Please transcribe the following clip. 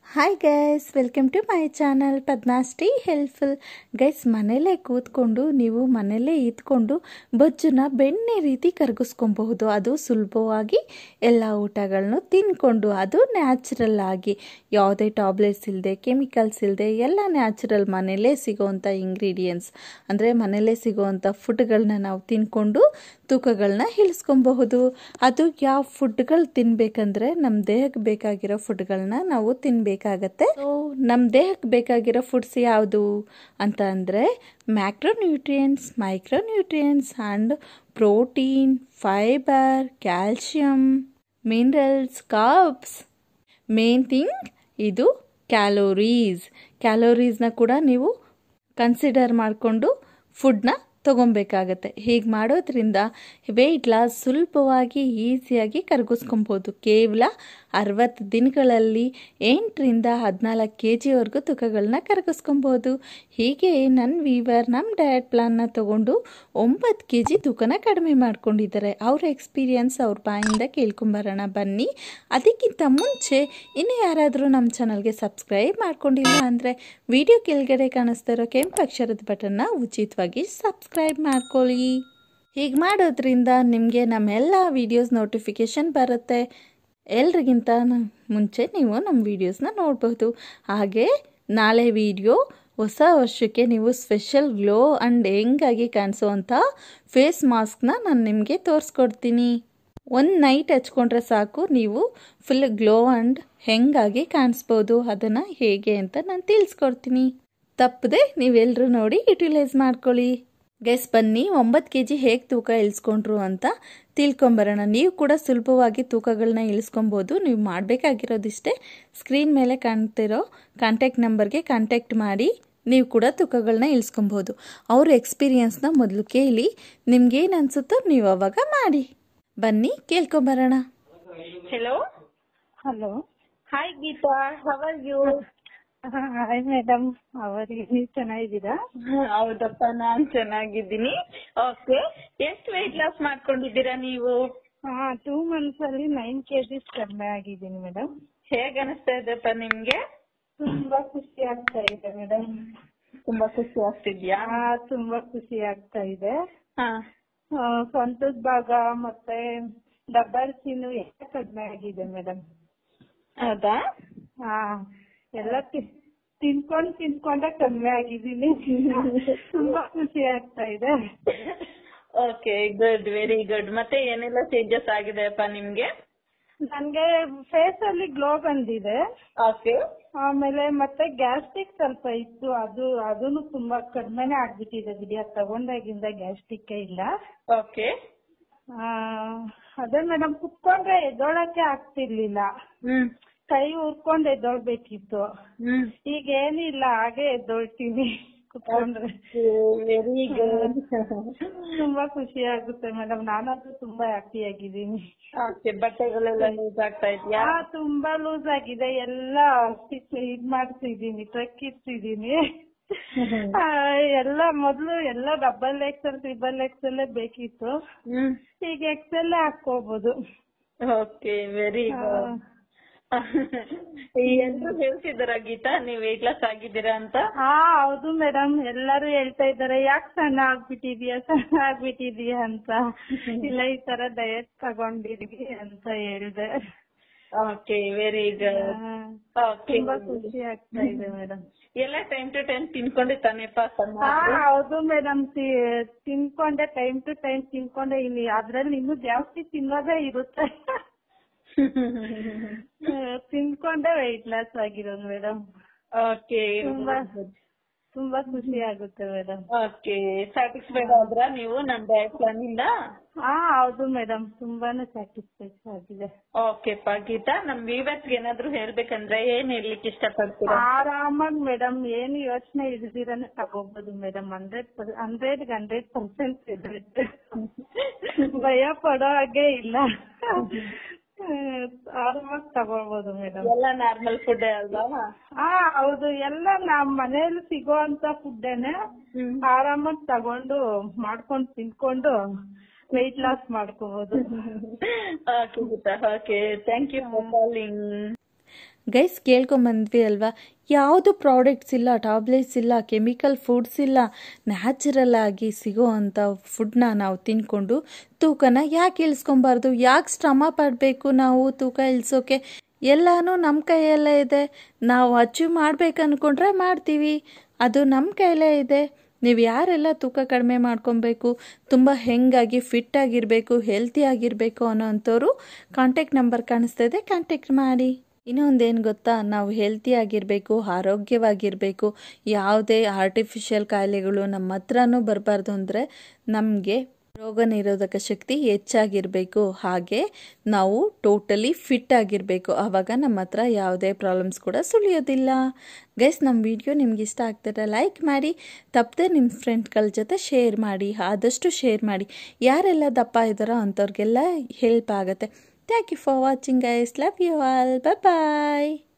hi guys welcome to my channel Padmashree helpful guys ಮನೇಲೇ ಕೂತ್ಕೊಂಡು ನೀವು ಮನೇಲೇ ಇದ್ಕೊಂಡು ಬೊಜ್ಜನ್ನ ಬೆಣ್ಣೆ ರೀತಿ ಕರಗಿಸ್ಕೊಬಹುದು ಅದು ಸುಲಭವಾಗಿ ಎಲ್ಲ ಊಟಗಳನ್ನು ತಿನ್ಕೊಂಡು ಅದು ನ್ಯಾಚುರಲ್ ಆಗಿ ಯಾವುದೇ ಟ್ಯಾಬ್ಲೆಟ್ಸ್ ಇಲ್ಲದೆ ಕೆಮಿಕಲ್ಸ್ ಇಲ್ಲದೆ ಎಲ್ಲ ನ್ಯಾಚುರಲ್ ಮನೇಲೇ ಸಿಗೋವಂಥ ಇಂಗ್ರೀಡಿಯೆಂಟ್ಸ್ ಅಂದರೆ ಮನೇಲೇ ಸಿಗೋವಂಥ ಫುಡ್ಗಳನ್ನ ನಾವು ತಿನ್ಕೊಂಡು ತೂಕಗಳನ್ನ ಇಳಿಸ್ಕೊಬಹುದು ಅದು ಯಾವ ಫುಡ್ಗಳು ತಿನ್ಬೇಕಂದ್ರೆ ನಮ್ಮ ದೇಹಕ್ಕೆ ಬೇಕಾಗಿರೋ ಫುಡ್ಗಳನ್ನ ನಾವು ತಿನ್ಬೇಕಾಗತ್ತೆ ಸೊ ನಮ್ಮ ದೇಹಕ್ಕೆ ಬೇಕಾಗಿರೋ ಫುಡ್ಸ್ ಯಾವುದು ಅಂತ ಅಂದರೆ macronutrients micronutrients and protein fibre calcium minerals carbs main thing ಇದು ಕ್ಯಾಲೋರೀಸ್ ಕ್ಯಾಲೋರೀಸ್ನ ಕೂಡ ನೀವು ಕನ್ಸಿಡರ್ ಮಾಡಿಕೊಂಡು ಫುಡ್ನ ತೊಗೊಬೇಕಾಗತ್ತೆ ಹೀಗೆ ಮಾಡೋದ್ರಿಂದ ವೆಯ್ಟ್ ಲಾಸ್ ಸುಲಭವಾಗಿ ಈಸಿಯಾಗಿ ಕರಗಿಸ್ಕೊಬೋದು ಕೇವಲ ಅರವತ್ತು ದಿನಗಳಲ್ಲಿ ಎಂಟರಿಂದ ಹದಿನಾಲ್ಕು ಕೆ ಜಿವರೆಗೂ ತೂಕಗಳನ್ನ ಕರಗಿಸ್ಕೊಬೋದು ಹೀಗೆ ನನ್ನ ವೀವರ್ ನಮ್ಮ ಡಯಟ್ ಪ್ಲಾನ್ನ ತೊಗೊಂಡು ಒಂಬತ್ತು ಕೆ ಜಿ ತೂಕನ ಕಡಿಮೆ ಮಾಡ್ಕೊಂಡಿದ್ದಾರೆ ಅವ್ರ ಎಕ್ಸ್ಪೀರಿಯನ್ಸ್ ಅವ್ರ ಬಾಯಿಂದ ಕೇಳ್ಕೊಂಬರೋಣ ಬನ್ನಿ ಅದಕ್ಕಿಂತ ಮುಂಚೆ ಇನ್ನು ಯಾರಾದರೂ ನಮ್ಮ ಚಾನಲ್ಗೆ ಸಬ್ಸ್ಕ್ರೈಬ್ ಮಾಡ್ಕೊಂಡಿಲ್ಲ ಅಂದರೆ ವಿಡಿಯೋ ಕೆಳಗಡೆ ಕಾಣಿಸ್ತಾ ಇರೋ ಕೆಂಪು ಅಕ್ಷರದ ಬಟನ್ನ ಉಚಿತವಾಗಿ ಸಬ್ಸ್ಕ್ರೈಬ್ ಮಾಡ್ಕೊಳ್ಳಿ ಹೀಗೆ ಮಾಡೋದ್ರಿಂದ ನಿಮಗೆ ನಮ್ಮೆಲ್ಲ ವೀಡಿಯೋಸ್ ನೋಟಿಫಿಕೇಷನ್ ಬರುತ್ತೆ ಎಲ್ರಿಗಿಂತ ಮುಂಚೆ ನೀವು ನಮ್ಮ ವೀಡಿಯೋಸ್ನ ನೋಡಬಹುದು ಹಾಗೆ ನಾಳೆ ವಿಡಿಯೋ ಹೊಸ ವರ್ಷಕ್ಕೆ ನೀವು ಸ್ಪೆಷಲ್ ಗ್ಲೋ ಆ್ಯಂಡ್ ಹೆಂಗಾಗಿ ಕಾಣಿಸೋವಂಥ ಫೇಸ್ ಮಾಸ್ಕ್ನ ನಾನು ನಿಮಗೆ ತೋರಿಸ್ಕೊಡ್ತೀನಿ ಒಂದು ನೈಟ್ ಹಚ್ಕೊಂಡ್ರೆ ಸಾಕು ನೀವು ಫುಲ್ ಗ್ಲೋ ಆ್ಯಂಡ್ ಹೆಂಗಾಗಿ ಕಾಣಿಸ್ಬೋದು ಅದನ್ನು ಹೇಗೆ ಅಂತ ನಾನು ತಿಳಿಸ್ಕೊಡ್ತೀನಿ ತಪ್ಪದೆ ನೀವೆಲ್ಲರೂ ನೋಡಿ ಯುಟಿಲೈಸ್ ಮಾಡ್ಕೊಳ್ಳಿ ಗೈಸ್ ಬನ್ನಿ ಒಂಬತ್ತು ಕೆ ಜಿ ಹೇಗೆ ತೂಕ ಇಳಿಸ್ಕೊಂಡ್ರು ಅಂತ ತಿಳ್ಕೊಂಬರೋಣ ನೀವು ಕೂಡ ಸುಲಭವಾಗಿ ತೂಕಗಳನ್ನ ಇಳಿಸ್ಕೊಬೋದು ನೀವು ಮಾಡಬೇಕಾಗಿರೋದಿಷ್ಟೇ ಸ್ಕ್ರೀನ್ ಮೇಲೆ ಕಾಣ್ತಿರೋ ಕಾಂಟ್ಯಾಕ್ಟ್ ನಂಬರ್ಗೆ ಕಾಂಟ್ಯಾಕ್ಟ್ ಮಾಡಿ ನೀವು ಕೂಡ ತೂಕಗಳನ್ನ ಇಳಿಸ್ಕೊಬೋದು ಅವ್ರ ಎಕ್ಸ್ಪೀರಿಯನ್ಸ್ನ ಮೊದಲು ಕೇಳಿ ನಿಮ್ಗೇನು ಅನಿಸುತ್ತೋ ನೀವು ಅವಾಗ ಮಾಡಿ ಬನ್ನಿ ಕೇಳ್ಕೊಂಬರೋಣ hello hello hi Geetha how are you hi madam ಅವರಿಗೆ ನೀವು ಚೆನ್ನಾಗಿದ್ದೀರಾ ಹೌದಪ್ಪ ನಾನ್ ಚೆನ್ನಾಗಿದ್ದೀನಿ ಓಕೆ ಎಷ್ಟು ವೆಯ್ಟ್ ಲಾಸ್ ಮಾಡ್ಕೊಂಡಿದ್ದೀರಾ ನೀವು ಹಾ ಟೂ ಮಂತ್ಸ್ ಅಲ್ಲಿ ನೈನ್ ಕೆಜಿಸ್ ಕಡಿಮೆ ಆಗಿದ್ದೀನಿ ಮೇಡಮ್ ಹೇಗ್ ಅನಿಸ್ತಾ ಇದೆಪ್ಪ ನಿಮ್ಗೆ ತುಂಬಾ ಖುಷಿ ಆಗ್ತಾ ಇದೆ ಮೇಡಮ್ ತುಂಬಾ ಖುಷಿ ಆಗ್ತಿದ್ಯಾ ಹಾ ತುಂಬಾ ಖುಷಿ ಆಗ್ತಾ ಇದೆ ಹಾ ಆ, ಸ್ವಂತದ ಭಾಗ ಮತ್ತೆ ಡಬ್ಬಲ್ ಚಿನ್ನು ಎಲ್ಲ ಕಡಿಮೆ ಆಗಿದೆ ಮೇಡಮ್ ಹೌದಾ ಹಾ ಎಲ್ಲ ತಿ- ತಿನ್ಕೊಂಡ್ ತಿನ್ಕೊಂಡೆ ಕಡಿಮೆ ಆಗಿದ್ದೀನಿ ತುಂಬಾ ಖುಷಿ ಆಗ್ತಾ ಇದೆ ಓಕೆ ಗುಡ್ ವೆರಿ ಗುಡ್ ಮತ್ತೆ ಏನೆಲ್ಲ ಚೇಂಜಸ್ ಆಗಿದೆಯಪ್ಪ ನಿಮ್ಗೆ ನನ್ಗೆ ಫೇಸ್ ಅಲ್ಲಿ ಗ್ಲೋ ಬಂದಿದೆ ಓಕೆ ಆಮೇಲೆ ಮತ್ತೆ ಗ್ಯಾಸ್ಟ್ರಿಕ್ ಸ್ವಲ್ಪ ಇತ್ತು ಅದು ಅದನ್ನು ತುಂಬಾ ಕಡಿಮೆನೆ ಆಗ್ಬಿಟ್ಟಿದೆ ಬಿಡಿ ಅದು ತಗೊಂಡಾಗಿಂದ ಗ್ಯಾಸ್ಟ್ರಿಕ್ ಇಲ್ಲ ಓಕೆ ಆ, ಅದೇ ಮೇಡಮ್ ಕುತ್ಕೊಂಡ್ರೆ ಎದ್ದೊಳಕ್ಕೆ ಆಗ್ತಿರ್ಲಿಲ್ಲ ಹ್ಮ್ ಕೈ ಉರ್ಕೊಂಡ್ ಎದ್ದೊಳ್ಬೇಕಿತ್ತು ಹ್ಮ್ ಈಗ ಏನಿಲ್ಲ ಹಾಗೆ ಎದ್ದೊಳ್ತೀನಿ ಕುತ್ಕೊಂಡ್ರೆ ವೆರಿ ಗುಡ್ ತುಂಬಾ ಖುಷಿ ಆಗುತ್ತೆ ಮೇಡಮ್ ನಾನಂತೂ ತುಂಬಾ ಹ್ಯಾಪಿ ಆಗಿದ್ದೀನಿ ಓಕೆ ಬಟ್ಟೆಗಳೆಲ್ಲ ಲೂಸ್ ಆಗ್ತಾ ಇದೆಯಾ ಆ, ತುಂಬಾ ಲೂಸ್ ಆಗಿದೆ ಎಲ್ಲ ಸ್ಟಿಚ್ ಇದ್ ಮಾಡ್ತಿದೀನಿ ಟ್ರಕ್ ಇರ್ತಿದೀನಿ ಆ, ಎಲ್ಲ ಮೊದ್ಲು ಎಲ್ಲ ಡಬಲ್ ಎಕ್ಸೆಲ್ ಟ್ರಿಬಲ್ ಎಕ್ಸೆಲ್ ಬೇಕಿತ್ತು ಹ್ಮ್ ಈಗ ಎಕ್ಸೆಲ್ ಹಾಕೋಬಹುದು ಓಕೆ ವೆರಿ ಗುಡ್ ಎಲ್ರು ಹೇಳ್ತಿದಾರ ಗೀತಾ ನೀವ್ ವೆಯ್ಟ್ ಲಾಸ್ ಆಗಿದ್ದೀರಾ ಅಂತ ಹಾ ಹೌದು ಮೇಡಮ್ ಎಲ್ಲರೂ ಹೇಳ್ತಾ ಇದಾರೆ ಯಾಕೆ ಸಣ್ಣ ಆಗ್ಬಿಟ್ಟಿದ್ಯಾ ಸಣ್ಣ ಆಗ್ಬಿಟ್ಟಿದ್ಯಾ ಅಂತ ಇಲ್ಲ ಈ ತರ ಡಯಟ್ ತಗೊಂಡಿದ್ವಿ ಅಂತ ಹೇಳ್ದೆ ಓಕೆ ವೆರಿ ಗುಡ್ ಓಕೆ ತುಂಬಾ ಖುಷಿ ಆಗ್ತಾ ಇದೆ ಮೇಡಮ್ ಎಲ್ಲ ಟೈಮ್ ಟು ಟೈಮ್ ತಿನ್ಕೊಂಡೆ ತಾನೇಪ್ಪ ಸಣ್ಣ ಹಾ ಹೌದು ಮೇಡಮ್ ತಿನ್ಕೊಂಡೆ ಟೈಮ್ ಟು ಟೈಮ್ ತಿನ್ಕೊಂಡೆ ಇಲ್ಲಿ ಅದ್ರಲ್ಲಿ ಇನ್ನು ಜಾಸ್ತಿ ತಿನ್ನೋದೇ ಇರುತ್ತೆ ಆ, ತಿನ್ಕೊಂಡೆ ವೆಯ್ಟ್ ಲಾಸ್ ಆಗಿರೋದು ಮೇಡಮ್ ಓಕೆ ತುಂಬಾ ತುಂಬಾ ಖುಷಿ ಆಗುತ್ತೆ ಮೇಡಮ್ ಓಕೆ ಸ್ಯಾಟಿಸ್ಫೈಡ್ ಆದ್ರ ನೀವು ನನ್ ಡಯಟ್ ಪ್ಲಾನ್ ಇಂದ ಹಾ ಹೌದು ಮೇಡಮ್ ತುಂಬಾನೇ ಸ್ಯಾಟಿಸ್ಫ್ಯಾಕ್ಷನ್ ಆಗಿದೆ ಓಕೆಪ್ಪ ಗೀತಾ ನಮ್ viewers ಗೆ ಏನಾದ್ರು ಹೇಳ್ಬೇಕಂದ್ರೆ ಏನ್ ಹೇಳ್ಲಿಕ್ಕೆ ಇಷ್ಟಪಡ್ತೀರಾ ಆರಾಮಾಗಿ ಮೇಡಮ್ ಏನು ಯೋಚನೆ ಇಲ್ದಿರನೆ ತಗೋಬಹುದು madam hundred hundred hundred percent ಇರುತ್ತೆ ಭಯ ಪಡೋ ಹಾಗೆ ಇಲ್ಲ ಆರಾಮಾಗಿ ತಗೋಬಹುದು ಮೇಡಮ್ ಎಲ್ಲ ನಾರ್ಮಲ್ ಫುಡ್ ಅಲ್ವಾ ಹಾ ಹೌದು ಎಲ್ಲ ನಮ್ ಮನೇಲಿ ಸಿಗೋಂತ ಫುಡ್ಡೇನೆ ಆರಾಮಾಗಿ ತಗೊಂಡು ಮಾಡ್ಕೊಂಡು ತಿನ್ಕೊಂಡು ವೆಯ್ಟ್ ಲಾಸ್ ಮಾಡ್ಕೋಬಹುದು okay Geetha okay thank you for calling guys ಕೇಳ್ಕೊಂಬಂದ್ವಿ ಅಲ್ವಾ ಯಾವುದು ಪ್ರಾಡಕ್ಟ್ಸ್ ಇಲ್ಲ ಟ್ಯಾಬ್ಲೆಟ್ಸ್ ಇಲ್ಲ ಕೆಮಿಕಲ್ ಫುಡ್ಸ್ ಇಲ್ಲ ನ್ಯಾಚುರಲ್ ಆಗಿ ಸಿಗೋ ಅಂಥ ಫುಡ್ನ ನಾವು ತಿನ್ಕೊಂಡು ತೂಕನ ಯಾಕೆ ಇಳಿಸ್ಕೊಬಾರ್ದು ಯಾಕೆ ಶ್ರಮ ಪಡಬೇಕು ನಾವು ತೂಕ ಇಳಿಸೋಕೆ ಎಲ್ಲಾನು ನಮ್ಮ ಕೈಯಲ್ಲೇ ಇದೆ ನಾವು ಅಚೀವ್ ಮಾಡ್ಬೇಕು ಅಂದ್ಕೊಂಡ್ರೆ ಮಾಡ್ತೀವಿ ಅದು ನಮ್ಮ ಕೈಯಲ್ಲೇ ಇದೆ ನೀವು ಯಾರೆಲ್ಲ ತೂಕ ಕಡಿಮೆ ಮಾಡ್ಕೊಬೇಕು ತುಂಬ ಹೆಂಗಾಗಿ ಫಿಟ್ ಆಗಿರಬೇಕು ಹೆಲ್ತಿ ಆಗಿರಬೇಕು ಅನ್ನೋ ಅಂಥವ್ರು ಕಾಂಟ್ಯಾಕ್ಟ್ ನಂಬರ್ ಕಾಣಿಸ್ತಾ ಇದೆ ಕಾಂಟ್ಯಾಕ್ಟ್ ಮಾಡಿ ಇನ್ನೊಂದೇನು ಗೊತ್ತಾ ನಾವು ಹೆಲ್ತಿ ಆಗಿರಬೇಕು ಆರೋಗ್ಯವಾಗಿರಬೇಕು ಯಾವುದೇ ಆರ್ಟಿಫಿಷಿಯಲ್ ಕಾಯಿಲೆಗಳು ನಮ್ಮ ಹತ್ರನೂ ಬರಬಾರ್ದು ಅಂದರೆ ನಮಗೆ ರೋಗ ನಿರೋಧಕ ಶಕ್ತಿ ಹೆಚ್ಚಾಗಿರಬೇಕು ಹಾಗೆ ನಾವು ಟೋಟಲಿ ಫಿಟ್ ಆಗಿರಬೇಕು ಆವಾಗ ನಮ್ಮ ಹತ್ರ ಯಾವುದೇ ಪ್ರಾಬ್ಲಮ್ಸ್ ಕೂಡ ಸುಳಿಯೋದಿಲ್ಲ ಗೈಸ್ ನಮ್ಮ ವಿಡಿಯೋ ನಿಮ್ಗೆ ಇಷ್ಟ ಆಗ್ತಾರೆ ಲೈಕ್ ಮಾಡಿ ತಪ್ಪದೆ ನಿಮ್ಮ ಫ್ರೆಂಡ್ಗಳ ಜೊತೆ ಶೇರ್ ಮಾಡಿ ಆದಷ್ಟು ಶೇರ್ ಮಾಡಿ ಯಾರೆಲ್ಲ ದಪ್ಪ ಇದ್ದಾರೋ ಅಂಥವ್ರಿಗೆಲ್ಲ ಹೆಲ್ಪ್ ಆಗುತ್ತೆ thank you for watching guys love you all bye